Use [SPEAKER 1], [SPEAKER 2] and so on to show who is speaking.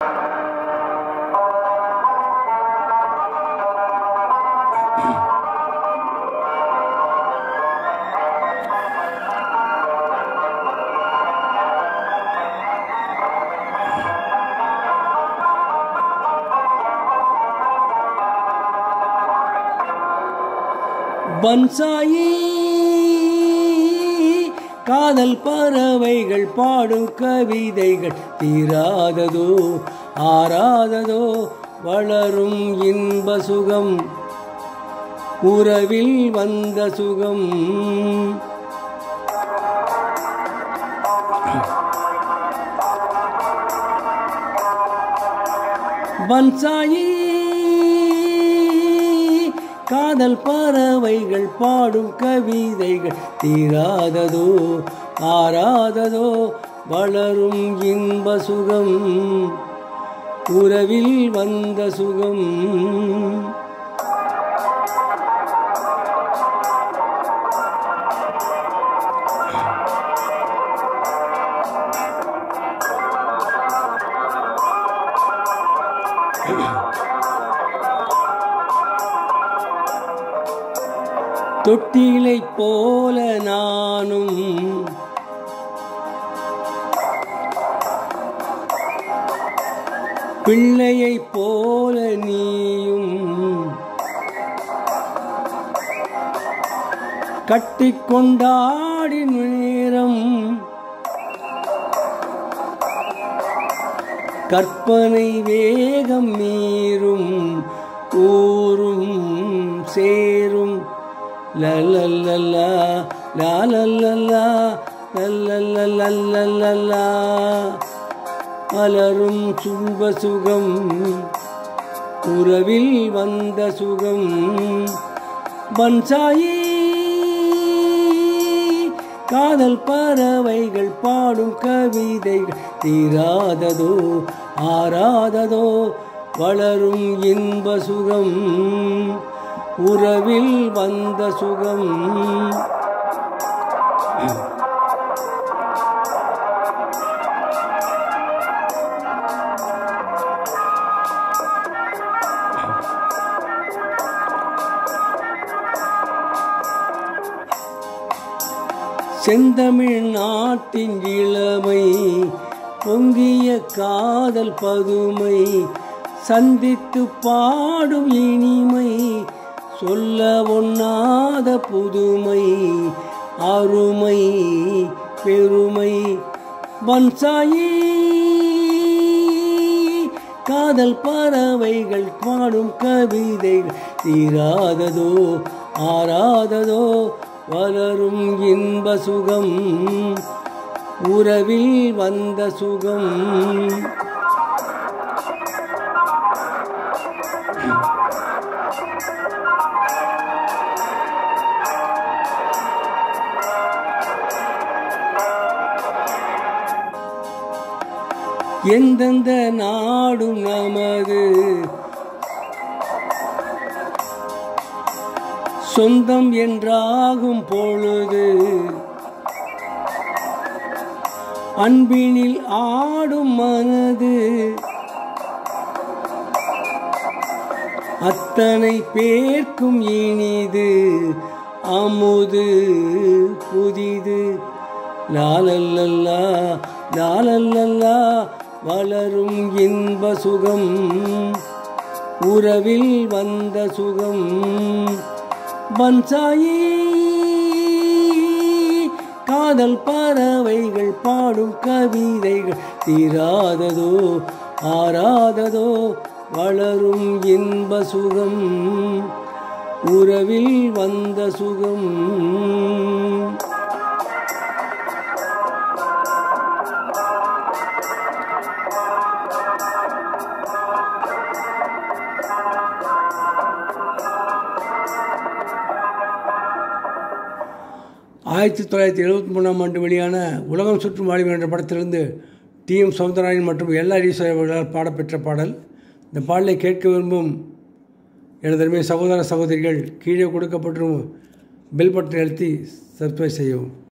[SPEAKER 1] பன்சாயி காதல் பறவைகள் பாடும் கவிதைகள் தீராததோ ஆறாததோ வளரும் இன்ப சுகம் உறவில் வந்த சுகம் பன்சாயி காதல் பறவைகள் பாடும் கவிதைகள் தீராததோ ஆறாததோ வளரும் இன்ப சுகம் உறவில் வந்த சுகம் தொட்டிலைப் போல நானும் பிள்ளையைப் போல நீயும் கட்டிக்கொண்டாடி நேரம் கற்பனை வேகம் மீறும் ஊரும் சேரும் லல்லல்லா லாலல்லா லல்லல்லா மலரும் சுப சுகம் உறவில் வந்த சுகம் பன்சாயி காதல் பறவைகள் பாடும் கவிதைகள் தீராததோ ஆறாததோ வளரும் இன்ப சுகம் உறவில் வந்த சுகம் செந்தமிழ் நாட்டின் இளமை பொங்கிய காதல் பதுமை சந்தித்து பாடும் இனிமை சொல்ல ஒண்ணாத புதுமை அருமை பெருமை பன்சாயி காதல் பறவைகள் பாடும் கவிதைகள் தீராததோ ஆறாததோ வளரும் இன்ப சுகம் உறவில் வந்த சுகம் எந்தெந்த நாடும் நமது சொந்தம் என்றாகும் பொழுது அன்பினில் ஆடும் மனது அத்தனை பேர்க்கும் இனிது அமுது புதிது லாலல்லல்லா லாலல்லல்லா வளரும் இன்ப சுகம் உறவில் வந்த சுகம் பன்சாயி காதல் பறவைகள் பாடும் கவிதைகள் தீராததோ ஆறாததோ வளரும் இன்ப சுகம் உறவில் வந்த சுகம் ஆயிரத்தி தொள்ளாயிரத்தி எழுபத்தி மூணாம் ஆண்டு வெளியான உலகம் சுற்றும் வாழ்வு என்ற படத்திலிருந்து டி எம் சௌந்தரராயன் மற்றும் எல் ஹரீஸ்வரர் அவர்களால் பாடப்பெற்ற பாடல் இந்த பாடலை கேட்க விரும்பும் எனது அருமை சகோதர சகோதரிகள் கீழே கொடுக்கப்பட்டிருக்கும் பெல் பட்டன் அழுத்தி சப்ஸ்கிரைப் செய்யவும்